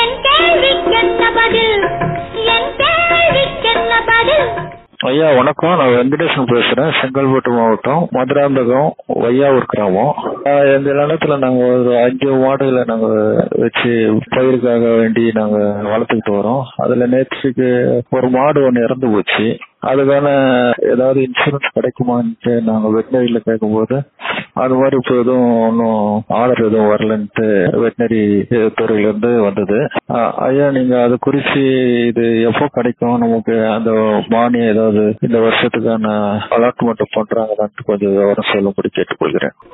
என் கேள்விக்கென்ன பதில் என் கேள்விக்கென்ன பதில் ஐயா வணக்கம் நான் வெங்கடேசன் பேசுறேன் செங்கல்பட்டு மாவட்டம் மதுராந்தகம் வையாவூர் கிராமம் ஆஹ் எங்க நிலத்துல நாங்க ஒரு அஞ்சு மாடுகளை நாங்க வச்சு பயிருக்காக வேண்டி நாங்க வளர்த்துக்கிட்டு வரோம் அதுல நேற்றுக்கு ஒரு மாடு ஒண்ணு இறந்து போச்சு அதுக்கான ஏதாவது இன்சூரன்ஸ் கிடைக்குமான்ட்டு நாங்க வெட்டினரியில கேட்கும்போது அது மாதிரி இப்போ எதுவும் ஒன்றும் ஆர்டர் எதுவும் வரலன்ட்டு வெட்டினரி துறையில இருந்து வந்தது ஆஹ் ஐயா நீங்க அது குறிச்சு இது எப்போ கிடைக்கும் நமக்கு அந்த மானியம் ஏதாவது இந்த வருஷத்துக்கான அலாட்மெண்ட் பண்றாங்களான்ட்டு கொஞ்சம் விவரம் சொல்லும்படி கேட்டுக்கொள்கிறேன்